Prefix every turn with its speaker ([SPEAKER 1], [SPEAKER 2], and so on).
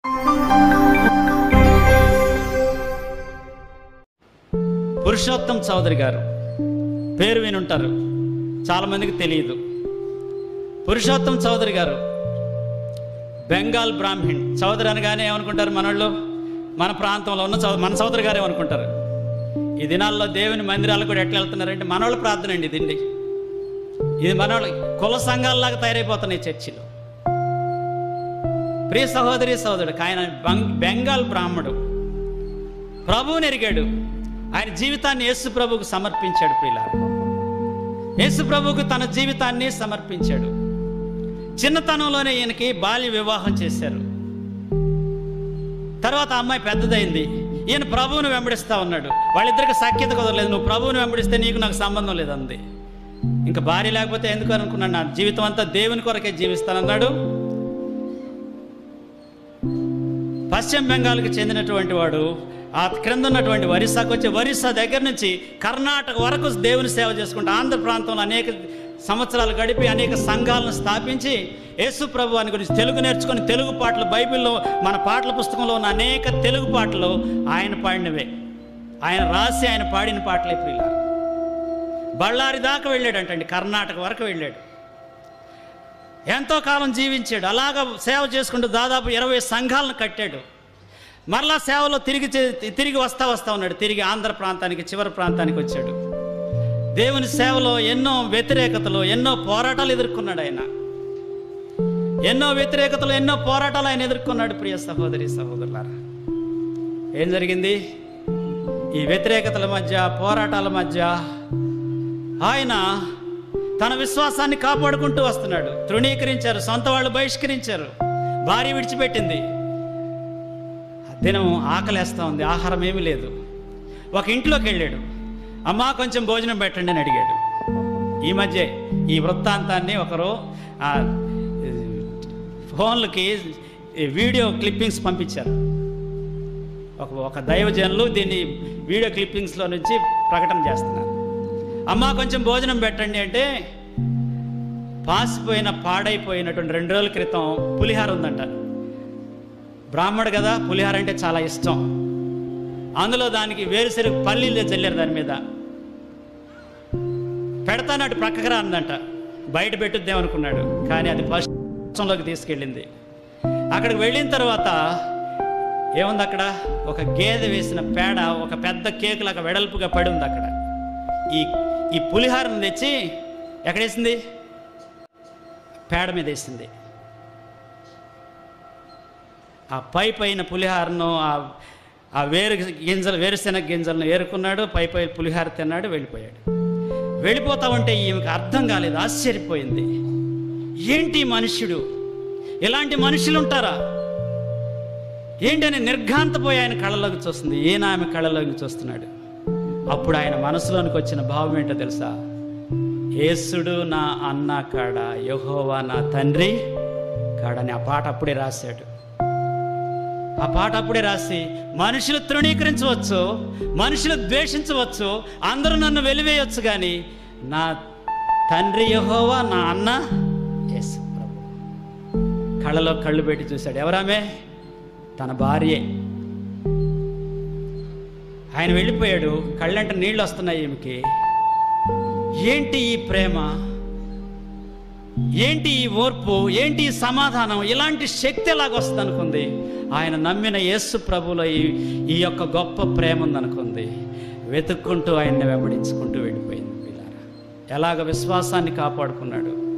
[SPEAKER 1] పురుషోత్తం చౌదరి గారు పేరు వినుంటారు చాలామందికి తెలియదు పురుషోత్తం చౌదరి గారు బెంగాల్ బ్రాహ్మణ్ చౌదరి అనగానే ఏమనుకుంటారు మనోళ్ళు మన ప్రాంతంలో ఉన్న చౌ మన చౌదరి గారు ఏమనుకుంటారు ఈ దినాల్లో దేవుని మందిరాలు కూడా ఎట్లా వెళ్తున్నారంటే మనోళ్ళ ప్రార్థన అండి ఇది ఇది మనోళ్ళ కుల సంఘాలలాగా తయారైపోతున్నాయి చర్చిలు ప్రియ సహోదరి సహోదరుడు ఆయన బెంగ్- బెంగాల్ బ్రాహ్మడు ప్రభువుని ఎరిగాడు ఆయన జీవితాన్ని యేసు ప్రభువుకు సమర్పించాడు ప్రియుల యేసు ప్రభువుకు తన జీవితాన్ని సమర్పించాడు చిన్నతనంలోనే ఈయనకి బాల్య వివాహం చేశారు తర్వాత ఆ అమ్మాయి పెద్దదైంది ఈయన ప్రభువుని వెంబడిస్తా ఉన్నాడు వాళ్ళిద్దరికి సఖ్యత కుదరలేదు నువ్వు ప్రభువుని వెంబడిస్తే నీకు నాకు సంబంధం లేదంది ఇంకా భార్య లేకపోతే ఎందుకు అనుకున్నాడు నా జీవితం అంతా దేవుని కొరకే జీవిస్తానన్నాడు పశ్చిమ బెంగాల్కి చెందినటువంటి వాడు ఆ క్రింద ఉన్నటువంటి ఒరిస్సాకు వచ్చి ఒరిస్సా దగ్గర నుంచి కర్ణాటక వరకు దేవుని సేవ చేసుకుంటూ ఆంధ్ర ప్రాంతంలో అనేక సంవత్సరాలు గడిపి అనేక సంఘాలను స్థాపించి యేసు ప్రభు అని గురించి తెలుగు నేర్చుకొని తెలుగు పాటలు బైబిల్లో మన పాటల పుస్తకంలో ఉన్న అనేక తెలుగు పాటలు ఆయన పాడినవే ఆయన రాసి ఆయన పాడిన పాటలే ప్రియుల బళ్ళారి దాకా వెళ్ళాడంటండి కర్ణాటక వరకు వెళ్ళాడు ఎంతో కాలం జీవించాడు అలాగ సేవ చేసుకుంటూ దాదాపు ఇరవై సంఘాలను కట్టాడు మరలా సేవలో తిరిగి చే- తిరిగి వస్తా వస్తా ఉన్నాడు తిరిగి ఆంధ్ర ప్రాంతానికి చివరి ప్రాంతానికి వచ్చాడు దేవుని సేవలో ఎన్నో వ్యతిరేకతలు ఎన్నో పోరాటాలు ఎదుర్కొన్నాడు ఆయన ఎన్నో వ్యతిరేకతలు ఎన్నో పోరాటాలు ఆయన ఎదుర్కొన్నాడు ప్రియ సహోదరి సహోదరులారా ఏం జరిగింది ఈ వ్యతిరేకతల మధ్య పోరాటాల మధ్య ఆయన తన విశ్వాసాన్ని కాపాడుకుంటూ వస్తున్నాడు తృణీకరించారు సొంత వాళ్ళు బహిష్కరించారు భార్య విడిచిపెట్టింది ఆ దినం ఆకలేస్తా ఉంది ఆహారం ఏమీ లేదు ఒక ఇంట్లోకి వెళ్ళాడు అమ్మా కొంచెం భోజనం పెట్టండి అని అడిగాడు ఈ మధ్య ఈ వృత్తాంతాన్ని ఒకరు ఆ, ఈ, ఫోన్లకి ఈ వీడియో క్లిప్పింగ్స్ పంపించారు ఒక ఒక దైవజనులు దీన్ని వీడియో క్లిప్పింగ్స్లో నుంచి ప్రకటన చేస్తున్నారు అమ్మా కొంచెం భోజనం పెట్టండి అంటే పాసిపోయిన పాడైపోయినటువంటి రెండు రోజుల క్రితం పులిహార ఉందంట బ్రాహ్మడు కదా పులిహార అంటే చాలా ఇష్టం అందులో దానికి వేరుశెరుగు పల్లీలు చల్లారు దాని మీద పెడతానట్టు ప్రక్కకు రా అందంట బయట పెట్టుద్దామనుకున్నాడు కానీ అది పశ్చిమంలోకి తీసుకెళ్ళింది అక్కడికి వెళ్ళిన తర్వాత ఏముంది అక్కడ ఒక గేదె వేసిన పేడ ఒక పెద్ద కేకులాగా వెడల్పుగా పడి ఉంది అక్కడ ఈ ఈ పులిహారను తెచ్చి ఎక్కడేసింది పేడ మీద వేసింది ఆ పై పైన పులిహారను ఆ ఆ వేరు గింజలు వేరుశెనగ గింజలను ఏరుకున్నాడు పై పై పులిహార తిన్నాడు వెళ్ళిపోయాడు వెళ్ళిపోతా ఉంటే ఈమెకు అర్థం కాలేదు ఆశ్చర్యపోయింది ఏంటి ఈ మనుష్యుడు ఇలాంటి మనుషులు ఉంటారా ఏంటని నిర్ఘాంతపోయి ఆయన కళ్ళలోకి చూస్తుంది ఈయన ఆమె కళ్ళలోకి చూస్తున్నాడు అప్పుడు ఆయన మనసులోనికి వచ్చిన భావం ఏంటో తెలుసా యేసుడు నా అన్న కాడ యహోవా నా తండ్రి కాడని ఆ పాట అప్పుడే రాశాడు ఆ పాట అప్పుడే రాసి మనుషులు తృణీకరించవచ్చు మనుషులు ద్వేషించవచ్చు అందరూ నన్ను వెలివేయొచ్చు కానీ నా తండ్రి యహోవా నా అన్న యేసు ప్రభు కళ్ళలో కళ్ళు పెట్టి చూశాడు ఎవరామే తన భార్యే ఆయన వెళ్ళిపోయాడు కళ్ళంట నీళ్ళు వస్తున్నాయి ఈమెకి ఏంటి ఈ ప్రేమ ఏంటి ఈ ఓర్పు ఏంటి ఈ సమాధానం ఇలాంటి శక్తి ఎలాగొస్తుంది అనుకుంది ఆయన నమ్మిన యేసు ప్రభులో ఈ ఈ యొక్క గొప్ప ప్రేమ ఉందనుకుంది వెతుక్కుంటూ ఆయన్ని వెంబడించుకుంటూ వెళ్ళిపోయింది పిల్లారా ఎలాగ విశ్వాసాన్ని కాపాడుకున్నాడు